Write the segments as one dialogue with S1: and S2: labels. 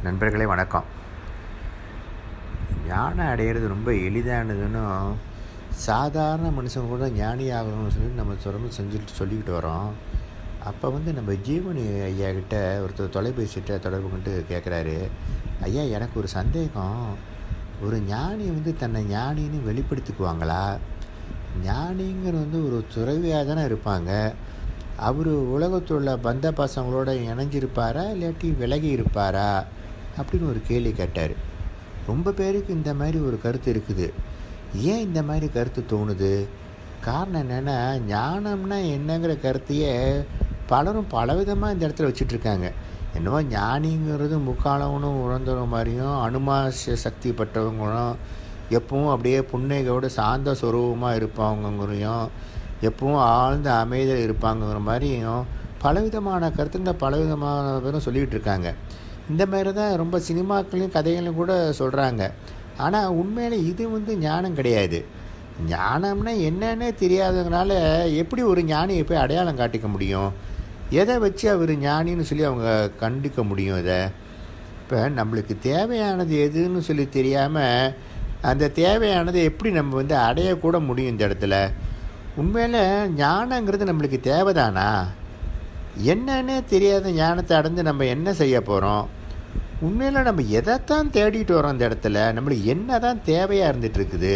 S1: நண்பர்களே வணக்கம் ஞானம் அடையிறது ரொம்ப எளிதானதுன்னு சாதாரண மனுஷங்க கூட ஞானி ஆகணும்னு சொல்லி நம்ம தொடர்ந்து செஞ்சுட்டு சொல்லிக்கிட்டு வரோம் அப்போ வந்து நம்ம ஜீவனி ஐயா கிட்ட ஒருத்தர் தொலைபேசிகிட்ட தொடர்பு கொண்டு கேட்குறாரு ஐயா எனக்கு ஒரு சந்தேகம் ஒரு ஞானி வந்து தன்னை ஞானின்னு வெளிப்படுத்திக்குவாங்களா ஞானிங்கிற வந்து ஒரு துறவியாக தானே இருப்பாங்க அவர் உலகத்தில் உள்ள பந்த பசங்களோட இணைஞ்சிருப்பாரா இல்லாட்டி விலகி இருப்பாரா அப்படின்னு ஒரு கேள்வி கேட்டார் ரொம்ப பேருக்கு இந்த மாதிரி ஒரு கருத்து இருக்குது ஏன் இந்த மாதிரி கருத்து தோணுது காரணம் என்னென்னா ஞானம்னா என்னங்கிற கருத்தையே பலரும் பலவிதமாக இந்த இடத்துல வச்சுட்ருக்காங்க என்னவோ ஞானிங்கிறது முக்காலவனும் உணர்ந்தவங்க மாதிரியும் அனுமாச சக்தி பட்டவங்களும் எப்பவும் அப்படியே புன்னகையோடு சாந்த சுரூபமாக இருப்பாங்கங்கையும் எப்பவும் ஆழ்ந்த அமைதியில் இருப்பாங்கங்கிற மாதிரியும் பலவிதமான கருத்துங்க பலவிதமான பேரும் சொல்லிகிட்டு இருக்காங்க இந்த மாதிரி தான் ரொம்ப சினிமாக்களையும் கதைகளையும் கூட சொல்கிறாங்க ஆனால் உண்மையில் இது வந்து ஞானம் கிடையாது ஞானம்னா என்னன்னே தெரியாததுனால எப்படி ஒரு ஞானியை போய் அடையாளம் காட்டிக்க முடியும் எதை வச்சு அவர் ஞானின்னு சொல்லி அவங்க கண்டிக்க முடியும் இதை இப்போ நம்மளுக்கு தேவையானது எதுன்னு சொல்லி தெரியாமல் அந்த தேவையானதை எப்படி நம்ம வந்து அடையக்கூட முடியும் இந்த இடத்துல உண்மையில் ஞானங்கிறது நம்மளுக்கு தேவைதானா என்னன்னே தெரியாத ஞானத்தை அடைஞ்சு நம்ம என்ன செய்ய போகிறோம் உண்மையில் நம்ம எதைத்தான் தேடிட்டு வரோம் இந்த இடத்துல நம்மளுக்கு என்ன தான் தேவையாக இருந்துகிட்ருக்குது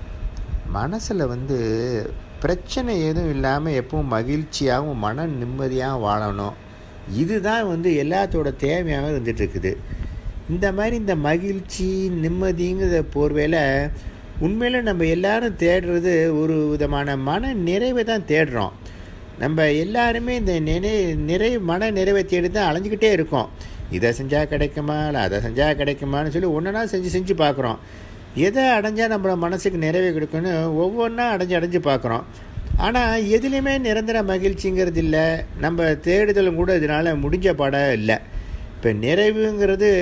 S1: மனசில் வந்து பிரச்சனை எதுவும் இல்லாமல் எப்பவும் மகிழ்ச்சியாகவும் மன நிம்மதியாகவும் வாழணும் இதுதான் வந்து எல்லாத்தோட தேவையாக இருந்துகிட்ருக்குது இந்த மாதிரி இந்த மகிழ்ச்சி நிம்மதிங்கிற போர்வையில் உண்மையில் நம்ம எல்லாரும் தேடுறது ஒரு விதமான மன நிறைவை தான் தேடுறோம் நம்ம எல்லாருமே இந்த நினை நிறை மன நிறைவை தேடி தான் அலைஞ்சிக்கிட்டே இருக்கோம் இதை செஞ்சால் கிடைக்குமா இல்லை அதை செஞ்சால் கிடைக்குமான்னு சொல்லி ஒன்றா செஞ்சு செஞ்சு பார்க்குறோம் எதை அடைஞ்சால் நம்ம மனசுக்கு நிறைவு கிடைக்கும்னு ஒவ்வொன்றா அடைஞ்சு அடைஞ்சு பார்க்குறோம் ஆனால் எதுலேயுமே நிரந்தர மகிழ்ச்சிங்கிறது இல்லை நம்ம தேடுதலும் கூட இதனால் முடிஞ்ச பாடம் இல்லை இப்போ நிறைவுங்கிறது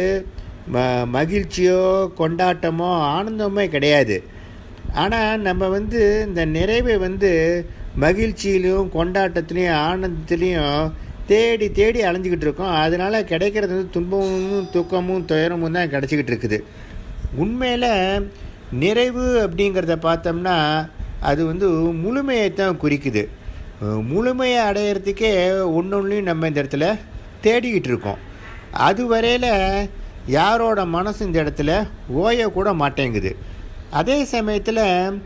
S1: ம மகிழ்ச்சியோ கொண்டாட்டமோ ஆனந்தமே கிடையாது ஆனால் நம்ம வந்து இந்த நிறைவை வந்து மகிழ்ச்சியிலையும் கொண்டாட்டத்துலேயும் ஆனந்தத்துலேயும் தேடி தேடி அலைஞ்சிக்கிட்டு இருக்கோம் அதனால் கிடைக்கிறது வந்து துன்பமும் துக்கமும் துயரமும் தான் கிடச்சிக்கிட்டு இருக்குது உண்மையில் நிறைவு அப்படிங்கிறத பார்த்தோம்னா அது வந்து முழுமையை தான் குறிக்குது முழுமையை அடையிறதுக்கே ஒன்று ஒன்றையும் நம்ம இந்த இடத்துல தேடிக்கிட்டு இருக்கோம் அது வரையில் யாரோட மனசு இந்த இடத்துல ஓயக்கூட மாட்டேங்குது அதே சமயத்தில்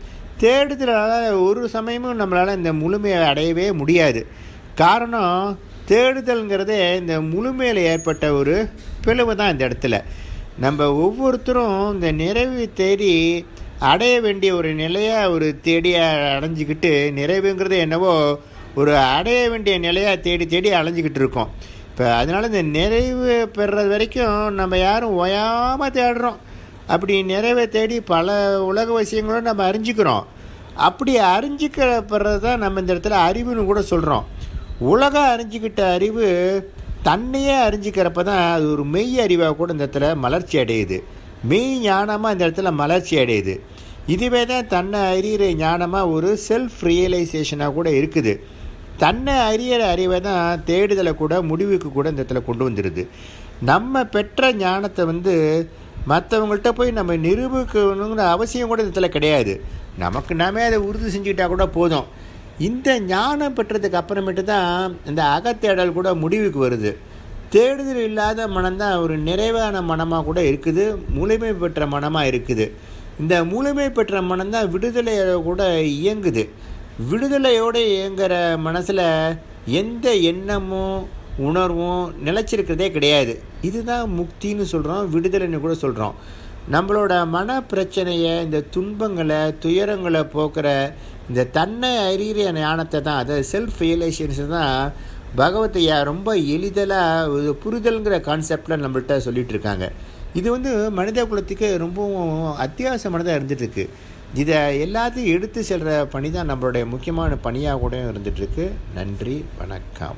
S1: தேடுதலால் ஒரு சமயமும் நம்மளால் இந்த முழுமையை அடையவே முடியாது காரணம் தேடுதல்ங்கிறதே இந்த முழுமையில் ஏற்பட்ட ஒரு பிளவு தான் இந்த இடத்துல நம்ம ஒவ்வொருத்தரும் இந்த நிறைவு தேடி அடைய வேண்டிய ஒரு நிலையாக ஒரு தேடி அடைஞ்சிக்கிட்டு நிறைவுங்கிறது என்னவோ ஒரு அடைய வேண்டிய நிலையாக தேடி தேடி அலைஞ்சிக்கிட்டு இருக்கோம் இப்போ அதனால் இந்த நிறைவு பெறுறது வரைக்கும் நம்ம யாரும் ஓயாமல் தேடுறோம் அப்படி நிறைவை தேடி பல உலக விஷயங்களும் நம்ம அறிஞ்சிக்கிறோம் அப்படி அறிஞ்சிக்கிற பெறது தான் நம்ம இந்த இடத்துல அறிவுன்னு கூட சொல்கிறோம் உலகம் அறிஞ்சிக்கிட்ட அறிவு தன்னையே அறிஞ்சிக்கிறப்ப தான் அது ஒரு மெய் அறிவாக கூட இந்த இடத்துல மலர்ச்சி அடையுது மெய் ஞானமாக இந்த இடத்துல மலர்ச்சி அடையுது இதுவே தான் தன்னை அறிகிற ஞானமாக ஒரு செல்ஃப் ரியலைசேஷனாக கூட இருக்குது தன்னை அறியிற அறிவை தான் தேடுதலை கூட முடிவுக்கு கூட இந்த இடத்துல கொண்டு வந்துடுது நம்ம பெற்ற ஞானத்தை வந்து மற்றவங்கள்ட்ட போய் நம்ம நிரூபிக்கணுங்கிற அவசியம் கூட இந்த இடத்துல கிடையாது நமக்கு நாமே அதை உறுதி செஞ்சுக்கிட்டா கூட போதும் இந்த ஞானம் பெற்றதுக்கு அப்புறமேட்டு தான் இந்த அகத்தேடல் கூட முடிவுக்கு வருது தேடுதல் இல்லாத மனம்தான் ஒரு நிறைவான மனமாக கூட இருக்குது முழுமை பெற்ற மனமாக இருக்குது இந்த முழுமை பெற்ற மனம்தான் விடுதலையோட கூட இயங்குது விடுதலையோடு இயங்குகிற மனசில் எந்த எண்ணமும் உணர்வும் நிலச்சிருக்கிறதே கிடையாது இதுதான் முக்தின்னு சொல்கிறோம் விடுதலைன்னு கூட சொல்கிறோம் நம்மளோட மன பிரச்சனையை இந்த துன்பங்களை துயரங்களை போக்குற இந்த தன்னை அறிகிற ஞானத்தை தான் அதாவது செல்ஃப் ரியலைசேஷன் தான் பகவத்தையா ரொம்ப எளிதலாக ஒரு புரிதல்ங்கிற கான்செப்டில் நம்மள்கிட்ட சொல்லிகிட்டு இருக்காங்க இது வந்து மனித குலத்துக்கு ரொம்பவும் அத்தியாவசியமானதாக இருந்துகிட்ருக்கு இதை எல்லாத்தையும் எடுத்து செல்கிற பணி தான் நம்மளுடைய முக்கியமான பணியாக கூட இருந்துகிட்ருக்கு நன்றி வணக்கம்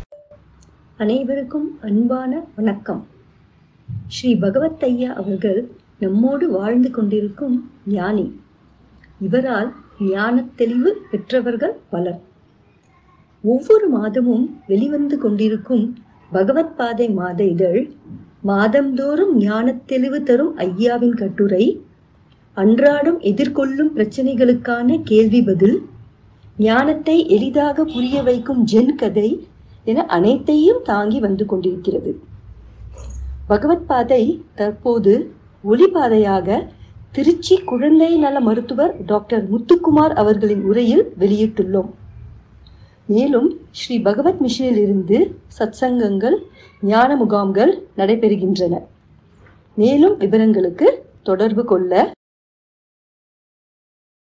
S2: அனைவருக்கும் அன்பான வணக்கம் ஸ்ரீ பகவத் ஐயா அவர்கள் நம்மோடு வாழ்ந்து கொண்டிருக்கும் ஞானி இவரால் ஞானத் தெளிவு பெற்றவர்கள் பலர் ஒவ்வொரு மாதமும் வெளிவந்து கொண்டிருக்கும் பகவத் பாதை மாத இதழ் மாதந்தோறும் ஞானத் தெளிவு தரும் ஐயாவின் கட்டுரை அன்றாடம் எதிர்கொள்ளும் பிரச்சனைகளுக்கான கேள்வி பதில் ஞானத்தை எளிதாக புரிய வைக்கும் ஜென் கதை என அனைத்தையும் தாங்கி வந்து கொண்டிருக்கிறது பகவத் பாதை தற்போது ஒளிபாதையாக திருச்சி குழந்தை நல மருத்துவர் டாக்டர் முத்துக்குமார் அவர்களின் உரையில் வெளியிட்டுள்ளோம் மேலும் ஸ்ரீ பகவத் மிஷனில் இருந்து சத்சங்கங்கள் ஞான முகாம்கள் நடைபெறுகின்றன மேலும் விவரங்களுக்கு தொடர்பு கொள்ள